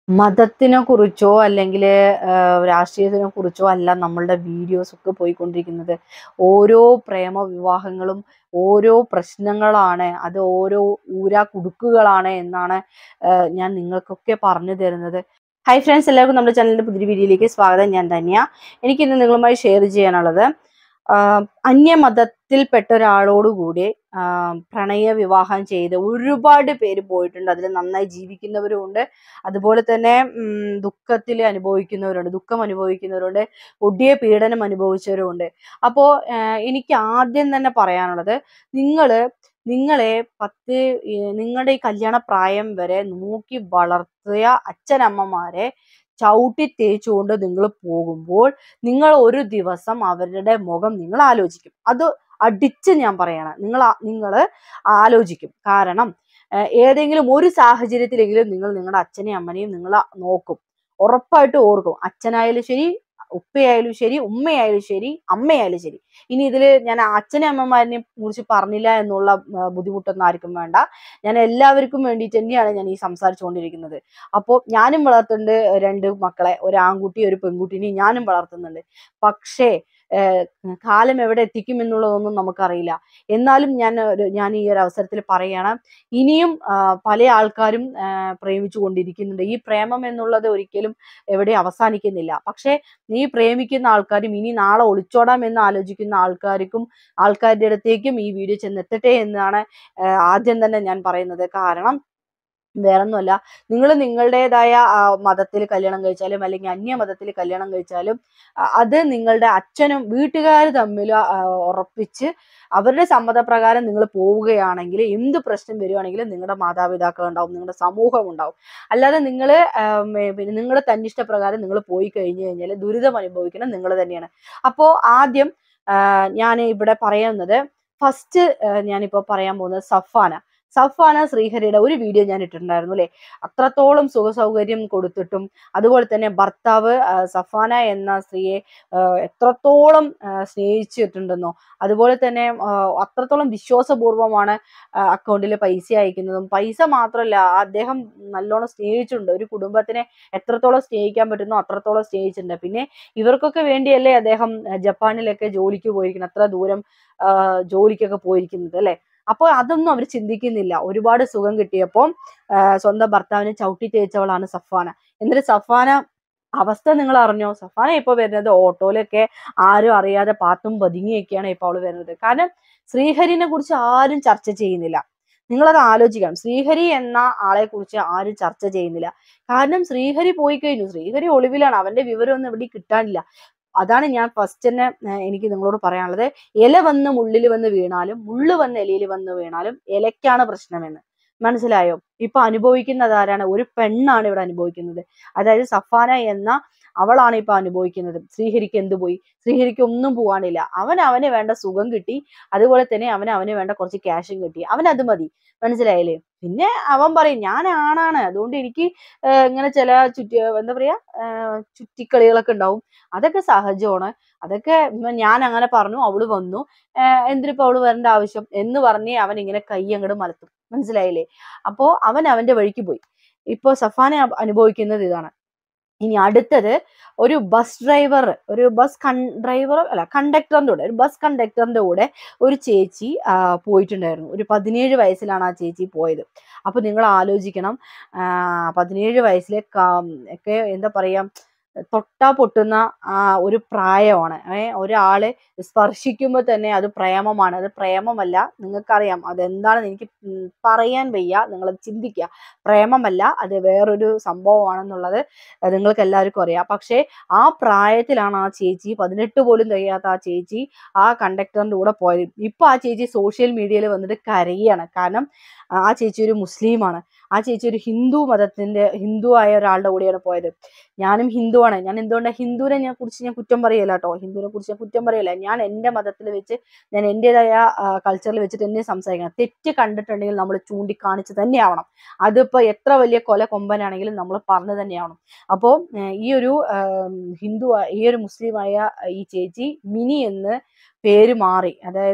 മതത്തിനെ കുറിച്ചോ അല്ലെങ്കിൽ രാഷ്ട്രീയത്തിനെ കുറിച്ചോ അല്ല നമ്മളുടെ വീഡിയോസ് ഒക്കെ പോയിക്കൊണ്ടിരിക്കുന്നത് ഓരോ പ്രേമ വിവാഹങ്ങളും ഓരോ പ്രശ്നങ്ങളാണ് അത് ഓരോ ഊരാ കുടുക്കുകളാണ് എന്നാണ് ആ, ഞാൻ നിങ്ങൾക്കൊക്കെ പറഞ്ഞു തരുന്നത് ഹായ് ഫ്രണ്ട്സ് എല്ലാവർക്കും നമ്മുടെ ചാനലിന്റെ പുതിയ വീഡിയോയിലേക്ക് സ്വാഗതം ഞാൻ ധന്യ എനിക്ക് ഇന്ന് നിങ്ങളുമായി ഷെയർ ചെയ്യാനുള്ളത് ആ, അന്യമതത്തിൽപ്പെട്ട ഒരാളോടുകൂടി ആ, പ്രണയ വിവാഹം ചെയ്ത് ഒരുപാട് പേര് പോയിട്ടുണ്ട് അതിൽ നന്നായി ജീവിക്കുന്നവരുമുണ്ട് അതുപോലെ തന്നെ ഉം, ദുഃഖത്തിൽ അനുഭവിക്കുന്നവരുണ്ട് ദുഃഖം അനുഭവിക്കുന്നവരുണ്ട് കൊടിയ പീഡനം അനുഭവിച്ചവരുമുണ്ട് അപ്പോൾ എനിക്ക് ആദ്യം തന്നെ പറയാനുള്ളത് നിങ്ങൾ നിങ്ങളെ പത്ത് ഈ നിങ്ങളുടെ ഈ കല്യാണ പ്രായം വരെ നോക്കി വളർത്തിയ അച്ഛനമ്മമാരെ ചവിട്ടി തേച്ചുകൊണ്ട് നിങ്ങൾ പോകുമ്പോൾ നിങ്ങൾ ഒരു ദിവസം അവരുടെ മുഖം നിങ്ങൾ ആലോചിക്കും അത് അടിച്ച് ഞാൻ പറയണം നിങ്ങൾ നിങ്ങൾ ആലോചിക്കും കാരണം ഏഹ് ഏതെങ്കിലും ഒരു സാഹചര്യത്തിലെങ്കിലും നിങ്ങൾ നിങ്ങളുടെ അച്ഛനെയും അമ്മനെയും നിങ്ങൾ നോക്കും ഉറപ്പായിട്ട് ഓർക്കും അച്ഛനായാലും ശരി ഉപ്പയായാലും ശരി ഉമ്മയായാലും ശരി അമ്മയായാലും ശരി ഇനി ഇതിൽ ഞാൻ അച്ഛനെ അമ്മമാരിനെ കുറിച്ച് പറഞ്ഞില്ല എന്നുള്ള ആ, ബുദ്ധിമുട്ടൊന്നും ആർക്കും വേണ്ട ഞാൻ എല്ലാവർക്കും വേണ്ടിയിട്ട് തന്നെയാണ് ഞാൻ ഈ സംസാരിച്ചുകൊണ്ടിരിക്കുന്നത് അപ്പോൾ ഞാനും വളർത്തുന്നുണ്ട് രണ്ട് മക്കളെ ഒരു ആൺകുട്ടി ഒരു പെൺകുട്ടീനെയും ഞാനും വളർത്തുന്നുണ്ട് പക്ഷേ ഏഹ്, കാലം എവിടെ എത്തിക്കും എന്നുള്ളതൊന്നും നമുക്കറിയില്ല എന്നാലും ഞാൻ ഒരു ഞാൻ ഈ ഒരു അവസരത്തിൽ പറയണം ഇനിയും ആ, പല ആൾക്കാരും ആ, പ്രേമിച്ചു കൊണ്ടിരിക്കുന്നുണ്ട് ഈ പ്രേമം എന്നുള്ളത് ഒരിക്കലും എവിടെ അവസാനിക്കുന്നില്ല പക്ഷേ നീ പ്രേമിക്കുന്ന ആൾക്കാരും ഇനി നാളെ ഒളിച്ചോടാം എന്ന് ആലോചിക്കുന്ന ആൾക്കാർക്കും ആൾക്കാരുടെ അടുത്തേക്കും ഈ വീഡിയോ ചെന്നെത്തട്ടെ എന്നാണ് ആ, ആദ്യം തന്നെ ഞാൻ പറയുന്നത് കാരണം വേറൊന്നുമല്ല നിങ്ങൾ നിങ്ങളുടേതായ മതത്തിൽ കല്യാണം കഴിച്ചാലും അല്ലെങ്കിൽ അന്യ മതത്തിൽ കല്യാണം കഴിച്ചാലും ആ, അത് നിങ്ങളുടെ അച്ഛനും വീട്ടുകാർ തമ്മിൽ ആ, ഉറപ്പിച്ച് അവരുടെ സമ്മതപ്രകാരം നിങ്ങൾ പോവുകയാണെങ്കിൽ എന്ത് പ്രശ്നം വരുവാണെങ്കിലും നിങ്ങളുടെ മാതാപിതാക്കൾ ഉണ്ടാവും നിങ്ങളുടെ സമൂഹം ഉണ്ടാവും അല്ലാതെ നിങ്ങൾ പിന്നെ നിങ്ങളുടെ തന്നിഷ്ടപ്രകാരം നിങ്ങൾ പോയി കഴിഞ്ഞു കഴിഞ്ഞാൽ ദുരിതം അനുഭവിക്കണം നിങ്ങൾ തന്നെയാണ് അപ്പോൾ ആദ്യം ഞാൻ ഇവിടെ പറയുന്നത് ഫസ്റ്റ് ഞാനിപ്പോൾ പറയാൻ പോകുന്നത് സഫാന സഫാന ശ്രീഹരിയുടെ ഒരു വീഡിയോ ഞാൻ ഇട്ടിട്ടുണ്ടായിരുന്നു അല്ലേ അത്രത്തോളം സുഖ സൗകര്യം കൊടുത്തിട്ടും അതുപോലെ തന്നെ ഭർത്താവ് ആ, സഫാന എന്ന സ്ത്രീയെ ആ, എത്രത്തോളം ആ, സ്നേഹിച്ചിട്ടുണ്ടെന്നോ അതുപോലെ തന്നെ ആ, അത്രത്തോളം വിശ്വാസപൂർവമാണ് അക്കൗണ്ടിൽ പൈസ അയക്കുന്നതും പൈസ മാത്രമല്ല അദ്ദേഹം നല്ലോണം സ്നേഹിച്ചിട്ടുണ്ട് ഒരു കുടുംബത്തിനെ എത്രത്തോളം സ്നേഹിക്കാൻ പറ്റുന്നോ അത്രത്തോളം സ്നേഹിച്ചിട്ടുണ്ട് പിന്നെ ഇവർക്കൊക്കെ വേണ്ടിയല്ലേ അദ്ദേഹം ആ, ജപ്പാനിലൊക്കെ ജോലിക്ക് പോയിരിക്കുന്നത് അത്ര ദൂരം ആ, ജോലിക്കൊക്കെ പോയിരിക്കുന്നത് അല്ലെ അപ്പോൾ അതൊന്നും അവർ ചിന്തിക്കുന്നില്ല ഒരുപാട് സുഖം കിട്ടിയപ്പോൾ ആ, സ്വന്തം ഭർത്താവിനെ ചവിട്ടി തേച്ചവളാണ് സഫാന എന്നിട്ട് സഫാന അവസ്ഥ നിങ്ങൾ അറിഞ്ഞോ സഫാന ഇപ്പോൾ വരുന്നത് ഓട്ടോയിലൊക്കെ ആരും അറിയാതെ പാത്തും പതുങ്ങിയൊക്കെയാണ് ഇപ്പോൾ അവള് വരുന്നത് കാരണം ശ്രീഹരിനെ കുറിച്ച് ആരും ചർച്ച ചെയ്യുന്നില്ല നിങ്ങളത് ആലോചിക്കണം ശ്രീഹരി എന്ന ആളെ കുറിച്ച് ആരും ചർച്ച ചെയ്യുന്നില്ല കാരണം ശ്രീഹരി പോയി കഴിഞ്ഞു ശ്രീഹരി ഒളിവിലാണ് അവന്റെ വിവരമൊന്നും എവിടെ കിട്ടാനില്ല അതാണ് ഞാൻ ഫസ്റ്റ് തന്നെ ഏർ എനിക്ക് നിങ്ങളോട് പറയാനുള്ളത് ഇല വന്ന് മുള്ളിൽ വന്ന് വീണാലും മുള്ള് വന്ന് ഇലയിൽ വന്ന് വീണാലും ഇലയ്ക്കാണ് പ്രശ്നമെന്ന് മനസ്സിലായോ ഇപ്പൊ അനുഭവിക്കുന്നത് ആരാണ് ഒരു പെണ്ണാണ് ഇവിടെ അനുഭവിക്കുന്നത് അതായത് സഫാന എന്ന അവളാണ് ഇപ്പൊ അനുഭവിക്കുന്നത് ശ്രീഹരിക്ക് എന്ത് പോയി ശ്രീഹരിക്ക് ഒന്നും പോവാനില്ല അവൻ അവന് വേണ്ട സുഖം കിട്ടി അതുപോലെ തന്നെ അവന് അവന് വേണ്ട കുറച്ച് ക്യാഷും കിട്ടി അവൻ അത് മതി മനസ്സിലായില്ലേ പിന്നെ അവൻ പറയും ഞാൻ ആണാണ് അതുകൊണ്ട് എനിക്ക് ഏർ ഇങ്ങനെ ചില ചുറ്റി എന്താ പറയാ ഏർ ചുറ്റിക്കളികളൊക്കെ ഉണ്ടാവും അതൊക്കെ സഹജമാണ് അതൊക്കെ ഇപ്പൊ ഞാൻ അങ്ങനെ പറഞ്ഞു അവള് വന്നു ഏർ എന്തിനിപ്പോ അവള് വരേണ്ട ആവശ്യം എന്ന് പറഞ്ഞ് അവൻ ഇങ്ങനെ കൈ അങ്ങോട്ട് മലത്തും മനസ്സിലായില്ലേ അപ്പോ അവൻ അവന്റെ വഴിക്ക് പോയി ഇപ്പൊ സഫാന അ- അനുഭവിക്കുന്നത് ഇതാണ് ഇനി അടുത്തത് ഒരു ബസ് ഡ്രൈവർ ഒരു ബസ് കൺ ഡ്രൈവർ അല്ല കണ്ടക്ടറിന്റെ കൂടെ ഒരു ബസ് കണ്ടക്ടറിന്റെ കൂടെ ഒരു ചേച്ചി ആ, പോയിട്ടുണ്ടായിരുന്നു ഒരു പതിനേഴ് വയസ്സിലാണ് ആ ചേച്ചി പോയത് അപ്പൊ നിങ്ങൾ ആലോചിക്കണം ആ, പതിനേഴ് വയസ്സിലെ ക- ഒക്കെ എന്താ പറയാ തൊട്ടാ പൊട്ടുന്ന ആ ഒരു പ്രായമാണ് ഏ ഒരാളെ സ്പർശിക്കുമ്പോൾ തന്നെ അത് പ്രേമമാണ് അത് പ്രേമമല്ല നിങ്ങൾക്കറിയാം അതെന്താണെന്ന് എനിക്ക് ഉം പറയാൻ വയ്യ നിങ്ങളത് ചിന്തിക്കുക പ്രേമമല്ല അത് വേറൊരു സംഭവമാണെന്നുള്ളത് അത് നിങ്ങൾക്ക് എല്ലാവർക്കും അറിയാം പക്ഷേ ആ പ്രായത്തിലാണ് ആ ചേച്ചി പതിനെട്ട് പോലും തികയാത്ത ആ ചേച്ചി ആ കണ്ടക്ടറിന്റെ കൂടെ പോയത് ഇപ്പൊ ആ ചേച്ചി സോഷ്യൽ മീഡിയയിൽ വന്നിട്ട് കരയാണ് കാരണം ആ ചേച്ചി ഒരു മുസ്ലിമാണ് ആ ചേച്ചി ഒരു ഹിന്ദു മതത്തിന്റെ ഹിന്ദു ആയ ഒരാളുടെ കൂടെയാണ് പോയത് ഞാനും ഹിന്ദുവാണ് ഞാൻ എന്തുകൊണ്ടാണ് ഹിന്ദുവിനെ ഞാൻ കുറിച്ച് ഞാൻ കുറ്റം പറയല്ല കേട്ടോ ഹിന്ദുവിനെ കുറിച്ച് ഞാൻ കുറ്റം പറയല്ല ഞാൻ എൻ്റെ മതത്തിൽ വെച്ച് ഞാൻ എൻ്റെതായ കൾച്ചറിൽ വെച്ചിട്ട് തന്നെ സംസാരിക്കണം തെറ്റ് കണ്ടിട്ടുണ്ടെങ്കിൽ നമ്മൾ ചൂണ്ടിക്കാണിച്ച് തന്നെ ആവണം അതിപ്പോ എത്ര വലിയ കൊല കൊമ്പനാണെങ്കിലും നമ്മൾ പറഞ്ഞു തന്നെയാവണം അപ്പോൾ ഈ ഒരു ആം, ഹിന്ദു ആ- ഈ ഒരു മുസ്ലിമായ ഈ ചേച്ചി മിനി എന്ന് പേര് മാറി അതായത്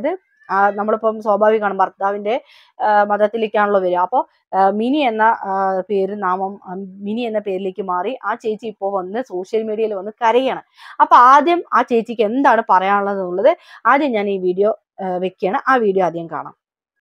ആ, നമ്മളിപ്പം സ്വാഭാവികമാണ് ഭർത്താവിന്റെ ആ, മതത്തിലേക്കാണല്ലോ വരിക അപ്പോൾ മിനി എന്ന ആ, പേര് നാമം ആ, മിനി എന്ന പേരിലേക്ക് മാറി ആ ചേച്ചി ഇപ്പോൾ വന്ന് സോഷ്യൽ മീഡിയയിൽ വന്ന് കരയാണ് അപ്പൊ ആദ്യം ആ ചേച്ചിക്ക് എന്താണ് പറയാനുള്ളത് എന്നുള്ളത് ആദ്യം ഞാൻ ഈ വീഡിയോ വെക്കുകയാണ് ആ വീഡിയോ ആദ്യം കാണാം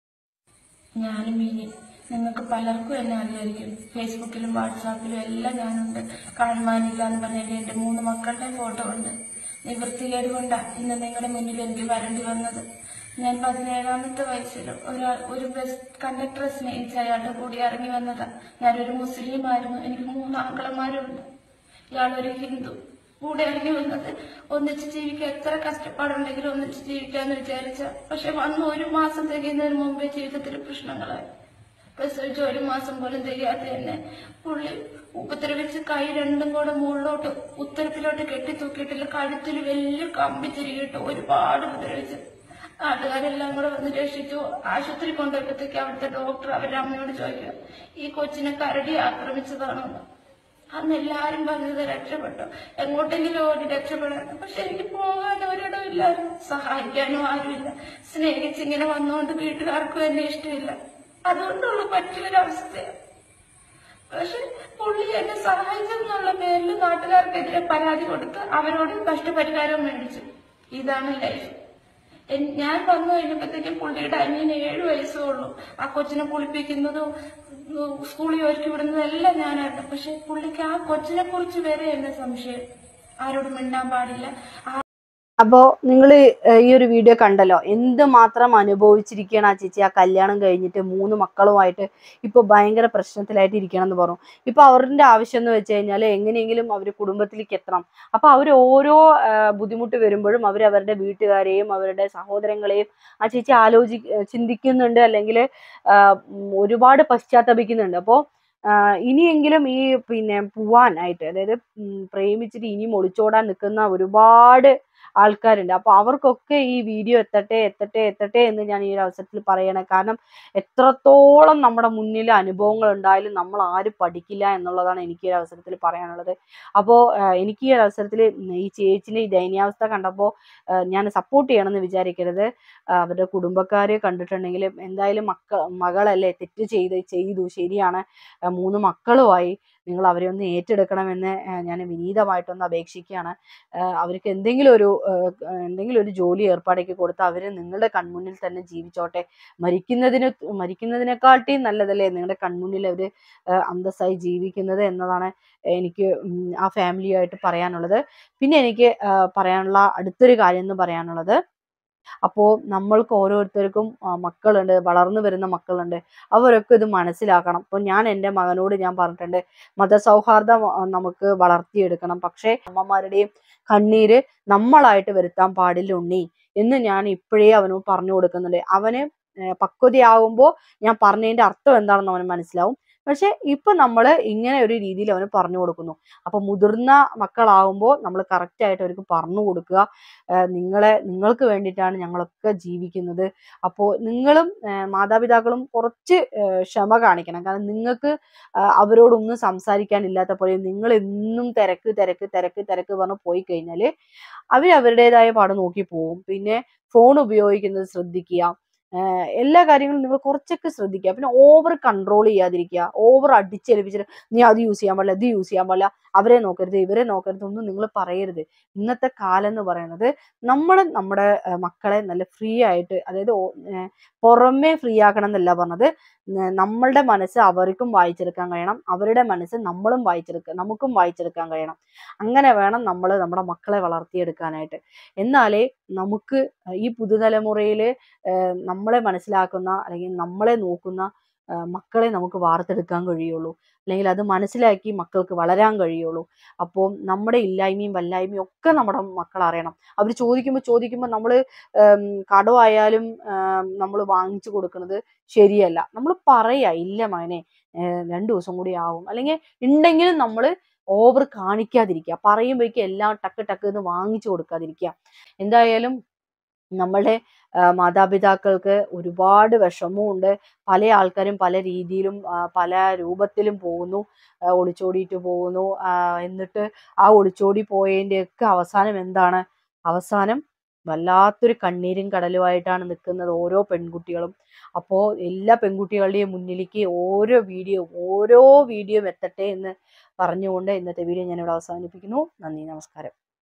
ഞാനും മിനി നിങ്ങൾക്ക് പലർക്കും എന്നെ അറിയായിരിക്കും ഫേസ്ബുക്കിലും വാട്സാപ്പിലും എല്ലാം ഞാനുണ്ട് കാണുവാനില്ല എന്ന് പറഞ്ഞിട്ട് എന്റെ മൂന്ന് മക്കളുടെ ഫോട്ടോ ഉണ്ട് നിവൃത്തികേട് കൊണ്ടാണ് ഇന്ന് നിങ്ങളുടെ മുന്നിൽ എനിക്ക് വരേണ്ടി വന്നത് ഞാൻ പതിനേഴാമത്തെ വയസ്സിൽ ഒരാൾ ഒരു ബസ് കണ്ടക്ടറെ സ്നേഹിച്ച് അയാളുടെ കൂടി ഇറങ്ങി വന്നതാ ഞാനൊരു മുസ്ലിം ആയിരുന്നു എനിക്ക് മൂന്ന് ആംഗളന്മാരുണ്ട് ഇയാളൊരു ഹിന്ദു കൂടെ ഇറങ്ങി വന്നത് ഒന്നിച്ച് ജീവിക്കാൻ എത്ര കഷ്ടപ്പാടുണ്ടെങ്കിലും ഒന്നിച്ച് ജീവിക്കാന്ന് വിചാരിച്ച പക്ഷെ വന്ന് ഒരു മാസം തികയുന്നതിന് മുമ്പേ ജീവിതത്തിൽ പ്രശ്നങ്ങളായി പ്രസവിച്ച ഒരു മാസം പോലും തികയാതെ തന്നെ പുള്ളി ഉപദ്രവിച്ച് കൈ രണ്ടും കൂടെ മുകളിലോട്ട് ഉത്തരത്തിലോട്ട് കെട്ടി തൂക്കിയിട്ടില്ല കഴുത്തിൽ വലിയ കമ്പി തിരികിട്ട് ഒരുപാട് ഉപദ്രവിച്ചു നാട്ടുകാരെല്ലാം കൂടെ വന്ന് രക്ഷിച്ചു ആശുപത്രി കൊണ്ടുപോയപ്പോഴത്തേക്ക് അവിടുത്തെ ഡോക്ടർ അവരുടെ അമ്മയോട് ചോദിക്കുക ഈ കൊച്ചിനെ കരടി ആക്രമിച്ചതാണോ അന്ന് എല്ലാരും പറഞ്ഞത് രക്ഷപ്പെട്ടു എങ്ങോട്ടെങ്കിലും ഓടി രക്ഷപ്പെടാൻ പക്ഷെ എനിക്ക് പോകാൻ ഒരിടം ഇല്ലായിരുന്നു സഹായിക്കാനും ആരുമില്ല സ്നേഹിച്ചിങ്ങനെ വന്നുകൊണ്ട് വീട്ടുകാർക്കും എന്നെ ഇഷ്ടമില്ല അതുകൊണ്ടുള്ള പറ്റിയൊരവസ്ഥയാണ് പക്ഷെ പുള്ളി എന്നെ സഹായിച്ചെന്നുള്ള പേരിൽ നാട്ടുകാർക്കെതിരെ പരാതി കൊടുത്ത് അവരോട് നഷ്ടപരിഹാരം മേടിച്ചു ഇതാണ് ലൈഫ് എൻ- ഞാൻ വന്നു കഴിഞ്ഞപ്പോഴത്തേക്കും പുള്ളിയുടെ അനിയന് ഏഴു വയസ്സേ ഉള്ളൂ ആ കൊച്ചിനെ കുളിപ്പിക്കുന്നതും ഉം, സ്കൂളിൽ ഒരുക്കി വിടുന്നതും എല്ലാം ഞാനായിരുന്നു പക്ഷെ പുള്ളിക്ക് ആ കൊച്ചിനെ കുറിച്ച് വരെ എന്നെ സംശയം ആരോടും മിണ്ടാൻ പാടില്ല ആ അപ്പോ നിങ്ങൾ ഈ ഒരു വീഡിയോ കണ്ടല്ലോ എന്തുമാത്രം അനുഭവിച്ചിരിക്കുകയാണ് ആ ചേച്ചി ആ കല്യാണം കഴിഞ്ഞിട്ട് മൂന്ന് മക്കളുമായിട്ട് ഇപ്പൊ ഭയങ്കര പ്രശ്നത്തിലായിട്ട് ഇരിക്കണം എന്ന് പറഞ്ഞു ഇപ്പൊ അവരുടെ ആവശ്യം എന്ന് വെച്ച് കഴിഞ്ഞാൽ എങ്ങനെയെങ്കിലും അവർ കുടുംബത്തിലേക്ക് എത്തണം അപ്പൊ അവർ ഓരോ ആ, ബുദ്ധിമുട്ട് വരുമ്പോഴും അവർ അവരുടെ വീട്ടുകാരെയും അവരുടെ സഹോദരങ്ങളെയും ആ ചേച്ചി ആലോചി ചിന്തിക്കുന്നുണ്ട് അല്ലെങ്കിൽ ഒരുപാട് പശ്ചാത്തപിക്കുന്നുണ്ട് അപ്പോൾ ഇനിയെങ്കിലും ഈ പിന്നെ പോവാനായിട്ട് അതായത് ഉം, പ്രേമിച്ചിട്ട് ഇനിയും ഒളിച്ചോടാൻ നിൽക്കുന്ന ഒരുപാട് ആൾക്കാരുണ്ട് അപ്പൊ അവർക്കൊക്കെ ഈ വീഡിയോ എത്തട്ടെ എത്തട്ടെ എത്തട്ടെ എന്ന് ഞാൻ ഈ ഒരു അവസരത്തിൽ പറയണേ കാരണം എത്രത്തോളം നമ്മുടെ മുന്നിൽ അനുഭവങ്ങൾ ഉണ്ടായാലും നമ്മൾ ആരും പഠിക്കില്ല എന്നുള്ളതാണ് എനിക്ക് ഈ ഒരു അവസരത്തിൽ പറയാനുള്ളത് അപ്പോൾ എനിക്ക് ഈ ഒരു അവസരത്തിൽ ഈ ചേച്ചിന്റെ ഈ ദയനീയാവസ്ഥ കണ്ടപ്പോൾ ഞാൻ സപ്പോർട്ട് ചെയ്യണമെന്ന് വിചാരിക്കരുത് ആ, അവരുടെ കുടുംബക്കാര് കണ്ടിട്ടുണ്ടെങ്കിൽ എന്തായാലും മക്ക മകളല്ലേ തെറ്റ് ചെയ്ത് ചെയ്തു ശരിയാണ് ആ, മൂന്ന് മക്കളുമായി നിങ്ങൾ അവരെ ഒന്ന് ഏറ്റെടുക്കണമെന്ന് ആ, ഞാൻ വിനീതമായിട്ടൊന്ന് അപേക്ഷിക്കുകയാണ് ആ, അവർക്ക് എന്തെങ്കിലും ഒരു ആ, എന്തെങ്കിലും ഒരു ജോലി ഏർപ്പാടാക്കി കൊടുത്ത് അവർ നിങ്ങളുടെ കൺമുന്നിൽ തന്നെ ജീവിച്ചോട്ടെ മരിക്കുന്നതിന് മരിക്കുന്നതിനെക്കാട്ടിയും നല്ലതല്ലേ നിങ്ങളുടെ കൺമുന്നിൽ അവർ അന്തസ്സായി ജീവിക്കുന്നത് എന്നതാണ് എനിക്ക് ഉം, ആ ഫാമിലിയായിട്ട് പറയാനുള്ളത് പിന്നെ എനിക്ക് ആ, പറയാനുള്ള അടുത്തൊരു കാര്യം എന്ന് പറയാനുള്ളത് അപ്പോൾ നമ്മൾക്ക് ഓരോരുത്തർക്കും ആ, മക്കളുണ്ട് വളർന്നു വരുന്ന മക്കളുണ്ട് അവരൊക്കെ ഇത് മനസ്സിലാക്കണം അപ്പോൾ ഞാൻ എൻ്റെ മകനോട് ഞാൻ പറഞ്ഞിട്ടുണ്ട് മതസൗഹാർദ്ദം ആ, നമുക്ക് വളർത്തിയെടുക്കണം പക്ഷേ അമ്മമാരുടെയും കണ്ണീര് നമ്മളായിട്ട് വരുത്താൻ പാടില്ല ഉണ്ണി എന്ന് ഞാൻ ഇപ്പോഴേ അവനോട് പറഞ്ഞു കൊടുക്കുന്നുണ്ട് അവന് ഏർ പക്വതയാവുമ്പോൾ ഞാൻ പറഞ്ഞതിന്റെ അർത്ഥം എന്താണെന്ന് അവന് മനസ്സിലാവും പക്ഷെ ഇപ്പൊ നമ്മൾ ഇങ്ങനെ ഒരു രീതിയിൽ അവന് പറഞ്ഞു കൊടുക്കുന്നു അപ്പൊ മുതിർന്ന മക്കളാവുമ്പോൾ നമ്മൾ കറക്റ്റ് ആയിട്ട് അവർക്ക് പറഞ്ഞു കൊടുക്കുക ഏർ നിങ്ങളെ നിങ്ങൾക്ക് വേണ്ടിയിട്ടാണ് ഞങ്ങളൊക്കെ ജീവിക്കുന്നത് അപ്പോൾ നിങ്ങളും ഏർ മാതാപിതാക്കളും കുറച്ച് ഏർ ക്ഷമ കാണിക്കണം കാരണം നിങ്ങൾക്ക് ആ, അവരോടൊന്നും സംസാരിക്കാനില്ലാത്ത പോലെ നിങ്ങൾ എന്നും തിരക്ക് തിരക്ക് തിരക്ക് തിരക്ക് പറഞ്ഞ് പോയി കഴിഞ്ഞാൽ അവർ അവരുടേതായ പാട് നോക്കി പോകും പിന്നെ ഫോൺ ഉപയോഗിക്കുന്നത് ശ്രദ്ധിക്കുക ഏർ എല്ലാ കാര്യങ്ങളും നിങ്ങൾ കുറച്ചൊക്കെ ശ്രദ്ധിക്കുക പിന്നെ ഓവർ കൺട്രോൾ ചെയ്യാതിരിക്കുക ഓവർ അടിച്ചേൽപ്പിച്ചിട്ട് നീ അത് യൂസ് ചെയ്യാൻ പാടില്ല ഇത് യൂസ് ചെയ്യാൻ പാടില്ല അവരെ നോക്കരുത് ഇവരെ നോക്കരുത് ഒന്നും നിങ്ങൾ പറയരുത് ഇന്നത്തെ കാലം എന്ന് പറയുന്നത് നമ്മൾ നമ്മുടെ ഏർ മക്കളെ നല്ല ഫ്രീ ആയിട്ട് അതായത് ഓ- ഏർ പുറമേ ഫ്രീ ആക്കണം എന്നല്ല പറഞ്ഞത് ന- നമ്മളുടെ മനസ്സ് അവർക്കും വായിച്ചെടുക്കാൻ കഴിയണം അവരുടെ മനസ്സ് നമ്മളും വായിച്ചെടുക്കുക നമുക്കും വായിച്ചെടുക്കാൻ കഴിയണം അങ്ങനെ വേണം നമ്മൾ നമ്മുടെ മക്കളെ വളർത്തിയെടുക്കാനായിട്ട് എന്നാലേ നമുക്ക് ഈ പുതുതലമുറയിൽ നമ്മളെ മനസ്സിലാക്കുന്ന അല്ലെങ്കിൽ നമ്മളെ നോക്കുന്ന ആ, മക്കളെ നമുക്ക് വാർത്തെടുക്കാൻ കഴിയുള്ളൂ അല്ലെങ്കിൽ അത് മനസ്സിലാക്കി മക്കൾക്ക് വളരാൻ കഴിയുള്ളൂ അപ്പോൾ നമ്മുടെ ഇല്ലായ്മയും വല്ലായ്മയും ഒക്കെ നമ്മുടെ മക്കൾ അറിയണം അവർ ചോദിക്കുമ്പോൾ ചോദിക്കുമ്പോൾ നമ്മൾ കടമായാലും നമ്മൾ വാങ്ങിച്ചു കൊടുക്കുന്നത് ശരിയല്ല നമ്മൾ പറയാ ഇല്ല മകനെ ഏർ രണ്ടു ദിവസം കൂടി ആവും അല്ലെങ്കിൽ ഉണ്ടെങ്കിലും നമ്മൾ ഓവർ കാണിക്കാതിരിക്കുക പറയുമ്പോഴേക്കും എല്ലാം ടക്ക് ടക്ക് എന്ന് വാങ്ങിച്ചു കൊടുക്കാതിരിക്കുക എന്തായാലും നമ്മളുടെ ആ, മാതാപിതാക്കൾക്ക് ഒരുപാട് വിഷമവും ഉണ്ട് പല ആൾക്കാരും പല രീതിയിലും ആ, പല രൂപത്തിലും പോകുന്നു ആ, ഒളിച്ചോടിയിട്ട് പോകുന്നു ആ, എന്നിട്ട് ആ ഒളിച്ചോടി പോയതിൻ്റെയൊക്കെ അവസാനം എന്താണ് അവസാനം വല്ലാത്തൊരു കണ്ണീരും കടലുമായിട്ടാണ് നിൽക്കുന്നത് ഓരോ പെൺകുട്ടികളും അപ്പോൾ എല്ലാ പെൺകുട്ടികളുടെയും മുന്നിലേക്ക് ഓരോ വീഡിയോ ഓരോ വീഡിയോ എത്തട്ടെ എന്ന് പറഞ്ഞുകൊണ്ട് ഇന്നത്തെ വീഡിയോ ഞാനിവിടെ അവസാനിപ്പിക്കുന്നു നന്ദി നമസ്കാരം